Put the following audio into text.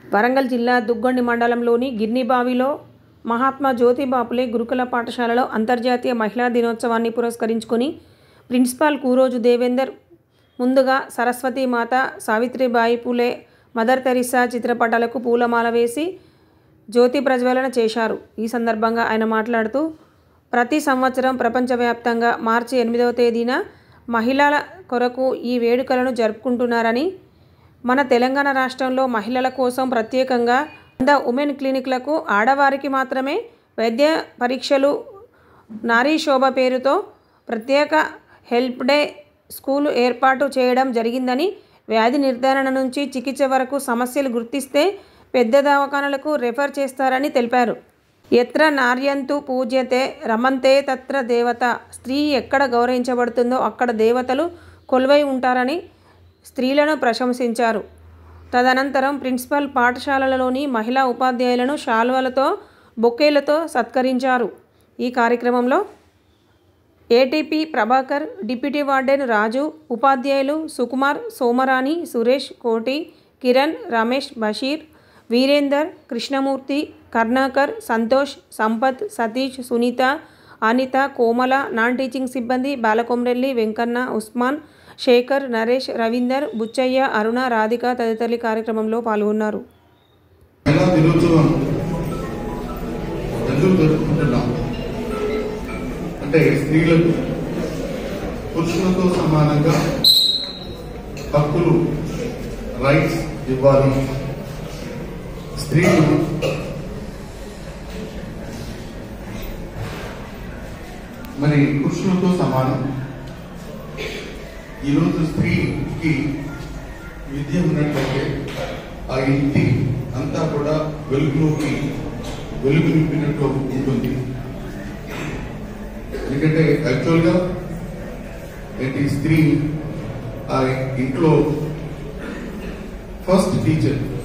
వరంగల్ జిల్లా దుగ్గొండి మండలంలోని గిర్నిబావిలో మహాత్మా జ్యోతి బాపులే గురుకుల పాఠశాలలో అంతర్జాతీయ మహిళా దినోత్సవాన్ని పురస్కరించుకొని ప్రిన్సిపాల్ కూరోజు దేవేందర్ ముందుగా సరస్వతి మాత సావిత్రిబాయి పూలే మదర్ తెరిసా చిత్రపటాలకు పూలమాల వేసి జ్యోతి ప్రజ్వలన చేశారు ఈ సందర్భంగా ఆయన మాట్లాడుతూ ప్రతి సంవత్సరం ప్రపంచవ్యాప్తంగా మార్చి ఎనిమిదవ తేదీన మహిళల కొరకు ఈ వేడుకలను జరుపుకుంటున్నారని మన తెలంగాణ రాష్ట్రంలో మహిళల కోసం ప్రత్యేకంగా వంద ఉమెన్ క్లినిక్లకు ఆడవారికి మాత్రమే వైద్య పరీక్షలు నారీ శోభ పేరుతో ప్రత్యేక హెల్ప్ డే స్కూలు ఏర్పాటు చేయడం జరిగిందని వ్యాధి నిర్ధారణ నుంచి చికిత్స వరకు సమస్యలు గుర్తిస్తే పెద్ద దవాఖానలకు రెఫర్ చేస్తారని తెలిపారు ఎత్ర నార్యంతు పూజ్యతే రమంతే తత్ర దేవత స్త్రీ ఎక్కడ గౌరవించబడుతుందో అక్కడ దేవతలు కొలువై ఉంటారని స్త్రీలను ప్రశంసించారు తదనంతరం ప్రిన్సిపల్ పాఠశాలలలోని మహిళా ఉపాధ్యాయులను శాల్వలతో బొకేలతో సత్కరించారు ఈ కార్యక్రమంలో ATP Prabhakar deputy warden Raju ఉపాధ్యాయులు సుకుమార్ సోమరాణి సురేష్ కోటి కిరణ్ రమేష్ బషీర్ వీరేందర్ కృష్ణమూర్తి కర్ణాకర్ సంతోష్ సంపత్ సతీష్ సునీత అనిత కోమల నాన్ టీచింగ్ సిబ్బంది బాలకొమ్రెల్లి వెంకన్న ఉస్మాన్ శేఖర్ నరేష్ రవీందర్ బుచ్చయ్య అరుణ రాధిక తదితరులు కార్యక్రమంలో పాల్గొన్నారు మహిళా దినోత్సవం ఎందుకు జరుపుకుంటున్నాం అంటే స్త్రీలకు పురుషులతో సమానంగా హక్కులు రైట్స్ ఇవ్వాలి స్త్రీలు మరి పురుషులతో సమానం ఈరోజు స్త్రీకి విద్య ఉన్నట్లయితే ఆ ఇంటి అంతా కూడా వెలుగులోకి వెలుగు నింపినట్లు ఉంటుంది ఎందుకంటే యాక్చువల్గా ఏంటి స్త్రీ ఆ ఇంట్లో ఫస్ట్ టీచర్